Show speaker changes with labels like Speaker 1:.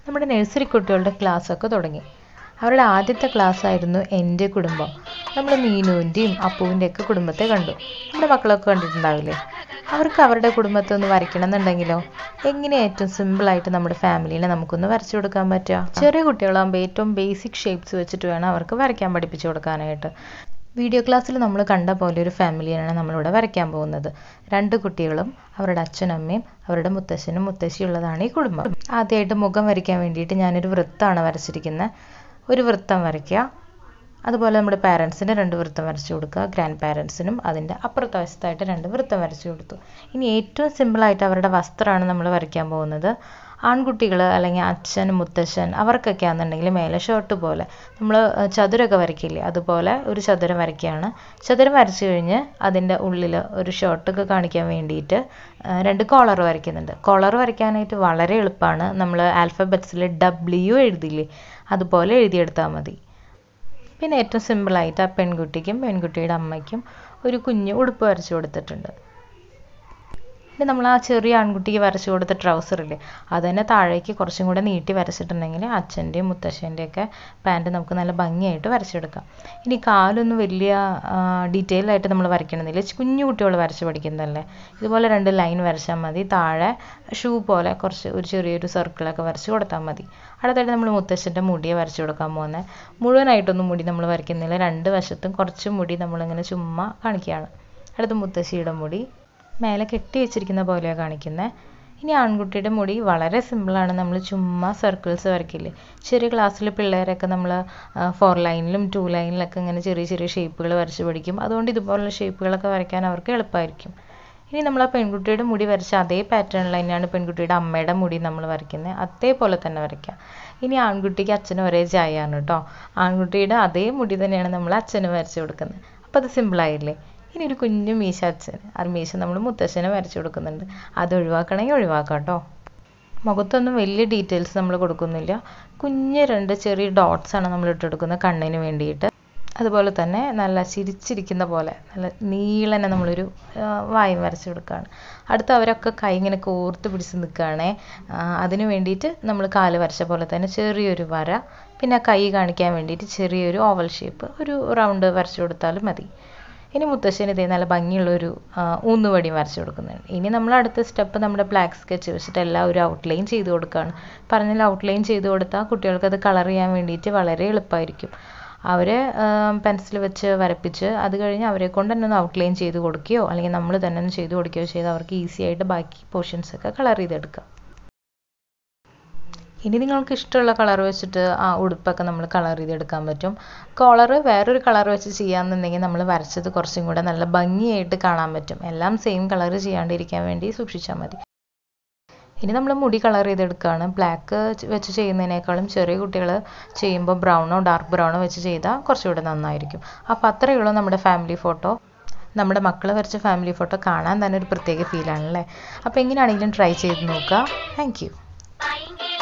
Speaker 1: നമ്മുടെ നഴ്സറി കുട്ടികളുടെ ക്ലാസ്സൊക്കെ തുടങ്ങി അവരുടെ ആദ്യത്തെ ക്ലാസ് ആയിരുന്നു എൻ്റെ കുടുംബം നമ്മൾ മീനുവിൻ്റെയും അപ്പുവിൻ്റെ ഒക്കെ കുടുംബത്തെ കണ്ടു നമ്മുടെ മക്കളൊക്കെ കണ്ടിട്ടുണ്ടാവില്ലേ അവർക്ക് അവരുടെ കുടുംബത്തെ ഒന്ന് വരയ്ക്കണം എന്നുണ്ടെങ്കിലോ എങ്ങനെ ഏറ്റവും സിമ്പിളായിട്ട് നമ്മുടെ ഫാമിലിനെ നമുക്കൊന്ന് വരച്ചു കൊടുക്കാൻ പറ്റുക ചെറിയ കുട്ടികളാകുമ്പോൾ ഏറ്റവും ബേസിക് ഷേപ്സ് വെച്ചിട്ട് വേണം അവർക്ക് വരയ്ക്കാൻ പഠിപ്പിച്ചു കൊടുക്കാനായിട്ട് വീഡിയോ ക്ലാസ്സിൽ നമ്മൾ കണ്ട പോലെ ഒരു ഫാമിലിയാണ് നമ്മളിവിടെ വരയ്ക്കാൻ പോകുന്നത് രണ്ട് കുട്ടികളും അവരുടെ അച്ഛനും അമ്മയും അവരുടെ മുത്തശ്ശനും മുത്തശ്ശിയും ഉള്ളതാണ് ഈ കുടുംബം ആദ്യമായിട്ട് മുഖം വരയ്ക്കാൻ വേണ്ടിയിട്ട് ഞാനൊരു വൃത്തമാണ് വരച്ചിരിക്കുന്നത് ഒരു വൃത്തം വരയ്ക്കുക അതുപോലെ നമ്മുടെ പാരൻസിന് രണ്ട് വൃത്തം വരച്ചു കൊടുക്കുക ഗ്രാൻഡ് പാരൻസിനും അതിൻ്റെ അപ്പുറത്തെ വശത്തായിട്ട് രണ്ട് വൃത്തം വരച്ചു കൊടുത്തു ഇനി ഏറ്റവും സിമ്പിളായിട്ട് അവരുടെ വസ്ത്രമാണ് നമ്മൾ വരയ്ക്കാൻ പോകുന്നത് ആൺകുട്ടികൾ അല്ലെങ്കിൽ അച്ഛൻ മുത്തശ്ശൻ അവർക്കൊക്കെ ആണെന്നുണ്ടെങ്കിൽ മേലെ ഷർട്ട് പോലെ നമ്മൾ ചതുരമൊക്കെ വരയ്ക്കില്ലേ അതുപോലെ ഒരു ചതുരം വരയ്ക്കുകയാണ് ചതുരം വരച്ചു കഴിഞ്ഞ് അതിൻ്റെ ഉള്ളിൽ ഒരു ഷർട്ടൊക്കെ കാണിക്കാൻ വേണ്ടിയിട്ട് രണ്ട് കോളർ വരയ്ക്കുന്നുണ്ട് കോളർ വരയ്ക്കാനായിട്ട് വളരെ എളുപ്പമാണ് നമ്മൾ ആൽഫബറ്റ്സിൽ ഡബ്ല്യു എഴുതില്ലേ അതുപോലെ എഴുതിയെടുത്താൽ മതി പിന്നെ ഏറ്റവും സിമ്പിളായിട്ട് ആ പെൺകുട്ടിക്കും പെൺകുട്ടിയുടെ അമ്മയ്ക്കും ഒരു കുഞ്ഞ് ഉടുപ്പ് വരച്ചു കൊടുത്തിട്ടുണ്ട് പിന്നെ നമ്മൾ ആ ചെറിയ ആൺകുട്ടിക്ക് വരച്ചു കൊടുത്ത ട്രൗസർ ഇല്ലേ അത് തന്നെ താഴേക്ക് കുറച്ചും കൂടെ നീട്ടി വരച്ചിട്ടുണ്ടെങ്കിൽ അച്ഛൻ്റെയും മുത്തശ്ശൻ്റെയും ഒക്കെ പാൻറ്റ് നമുക്ക് നല്ല ഭംഗിയായിട്ട് വരച്ചെടുക്കാം ഇനി കാലൊന്നും വലിയ ഡീറ്റെയിൽ ആയിട്ട് നമ്മൾ വരയ്ക്കണമെന്നില്ല കുഞ്ഞു കുട്ടികൾ വരച്ച് പഠിക്കുന്നതല്ലേ ഇതുപോലെ രണ്ട് ലൈൻ വരച്ചാൽ മതി താഴെ ഷൂ പോലെ കുറച്ച് ഒരു ചെറിയൊരു സർക്കിളൊക്കെ വരച്ച് കൊടുത്താൽ മതി അടുത്തായിട്ട് നമ്മൾ മുത്തശ്ശൻ്റെ മുടിയെ വരച്ച് കൊടുക്കാൻ പോകുന്നത് മുഴുവനായിട്ടൊന്നും മുടി നമ്മൾ വരയ്ക്കുന്നില്ല രണ്ട് വശത്തും കുറച്ച് മുടി നമ്മളിങ്ങനെ ചുമ്മാ കാണിക്കുകയാണ് അടുത്ത് മുത്തശ്ശിയുടെ മുടി മേലെ കെട്ടി വെച്ചിരിക്കുന്ന പോലെയാണ് കാണിക്കുന്നത് ഇനി ആൺകുട്ടിയുടെ മുടി വളരെ സിമ്പിളാണ് നമ്മൾ ചുമ്മാ സർക്കിൾസ് വരയ്ക്കില്ലേ ചെറിയ ക്ലാസ്സിൽ പിള്ളേരൊക്കെ നമ്മൾ ഫോർ ലൈനിലും ടു ലൈനിലൊക്കെ ഇങ്ങനെ ചെറിയ ചെറിയ ഷേപ്പുകൾ വരച്ച് പഠിക്കും അതുകൊണ്ട് ഇതുപോലുള്ള ഷേപ്പുകളൊക്കെ വരയ്ക്കാൻ അവർക്ക് എളുപ്പമായിരിക്കും ഇനി നമ്മൾ ആ പെൺകുട്ടിയുടെ മുടി വരച്ച അതേ പാറ്റേണിൽ തന്നെയാണ് പെൺകുട്ടിയുടെ അമ്മയുടെ മുടി നമ്മൾ വരയ്ക്കുന്നത് അതേപോലെ തന്നെ വരയ്ക്കാം ഇനി ആൺകുട്ടിക്ക് അച്ഛനും ഒരേ ചായയാണ് കേട്ടോ ആൺകുട്ടിയുടെ അതേ മുടി തന്നെയാണ് നമ്മൾ അച്ഛന് വരച്ച് കൊടുക്കുന്നത് അപ്പോൾ അത് സിമ്പിളായില്ലേ ഇനി ഒരു കുഞ്ഞു മീശ അച്ഛൻ ആ മീശ നമ്മൾ മുത്തശ്ശനെ വരച്ചു കൊടുക്കുന്നുണ്ട് അത് ഒഴിവാക്കണമെങ്കിൽ ഒഴിവാക്കാം കേട്ടോ മുഖത്തൊന്നും വലിയ ഡീറ്റെയിൽസ് നമ്മൾ കൊടുക്കുന്നില്ല കുഞ്ഞ് രണ്ട് ചെറിയ ഡോട്ട്സ് ആണ് നമ്മൾ ഇട്ടെടുക്കുന്നത് കണ്ണിന് വേണ്ടിയിട്ട് അതുപോലെ തന്നെ നല്ല ചിരിച്ചിരിക്കുന്ന പോലെ നല്ല നീളനെ നമ്മളൊരു വായും വരച്ച് കൊടുക്കുകയാണ് അടുത്ത് അവരൊക്കെ കൈ ഇങ്ങനെ കോർത്ത് പിടിച്ച് നിൽക്കുകയാണേ അതിന് വേണ്ടിയിട്ട് നമ്മൾ കാല് വരച്ച പോലെ തന്നെ ചെറിയൊരു വര പിന്നെ കൈ കാണിക്കാൻ വേണ്ടിയിട്ട് ചെറിയൊരു ഓവൽ ഷേപ്പ് ഒരു റൗണ്ട് വരച്ചു കൊടുത്താലും മതി ഇനി മുത്തശ്ശന് ഇതേ നല്ല ഭംഗിയുള്ളൊരു ഊന്നുവടി വരച്ചു കൊടുക്കുന്നുണ്ട് ഇനി നമ്മൾ അടുത്ത സ്റ്റെപ്പ് നമ്മുടെ ബ്ലാക്ക് സ്കെച്ച് വെച്ചിട്ട് എല്ലാം ഒരു ഔട്ട്ലൈൻ ചെയ്ത് കൊടുക്കുകയാണ് പറഞ്ഞാൽ ഔട്ട്ലൈൻ ചെയ്ത് കൊടുത്താൽ കുട്ടികൾക്ക് അത് കളർ ചെയ്യാൻ വേണ്ടിയിട്ട് വളരെ എളുപ്പമായിരിക്കും അവരെ പെൻസിൽ വെച്ച് വരപ്പിച്ച് അത് കഴിഞ്ഞ് അവരെ കൊണ്ട് തന്നെ ഒന്ന് ഔട്ട്ലൈൻ ചെയ്ത് കൊടുക്കുകയോ അല്ലെങ്കിൽ നമ്മൾ തന്നെ ഒന്ന് ചെയ്ത് കൊടുക്കുകയോ ചെയ്ത് അവർക്ക് ഈസി ആയിട്ട് ബാക്കി പോർഷൻസ് ഒക്കെ കളർ ചെയ്തെടുക്കാം ഇനി നിങ്ങൾക്ക് ഇഷ്ടമുള്ള കളർ വെച്ചിട്ട് ആ ഉടുപ്പൊക്കെ നമ്മൾ കളർ ചെയ്തെടുക്കാൻ പറ്റും കോളർ വേറൊരു കളർ വെച്ച് ചെയ്യാമെന്നുണ്ടെങ്കിൽ നമ്മൾ വരച്ചത് കുറച്ചും കൂടെ നല്ല ഭംഗിയായിട്ട് കാണാൻ പറ്റും എല്ലാം സെയിം കളർ ചെയ്യാണ്ടിരിക്കാൻ വേണ്ടി സൂക്ഷിച്ചാൽ മതി ഇനി നമ്മൾ മുടി കളർ ചെയ്തെടുക്കുകയാണ് ബ്ലാക്ക് വെച്ച് ചെയ്യുന്നതിനേക്കാളും ചെറിയ കുട്ടികൾ ചെയ്യുമ്പോൾ ബ്രൗണോ ഡാർക്ക് ബ്രൗണോ വെച്ച് ചെയ്താൽ കുറച്ചുകൂടെ നന്നായിരിക്കും അപ്പോൾ അത്രയേ ഉള്ളൂ നമ്മുടെ ഫാമിലി ഫോട്ടോ നമ്മുടെ മക്കൾ വരച്ച ഫാമിലി ഫോട്ടോ കാണാൻ തന്നെ ഒരു പ്രത്യേക ഫീലാണല്ലേ അപ്പോൾ എങ്ങനെയാണെങ്കിലും ട്രൈ ചെയ്ത് നോക്കുക താങ്ക്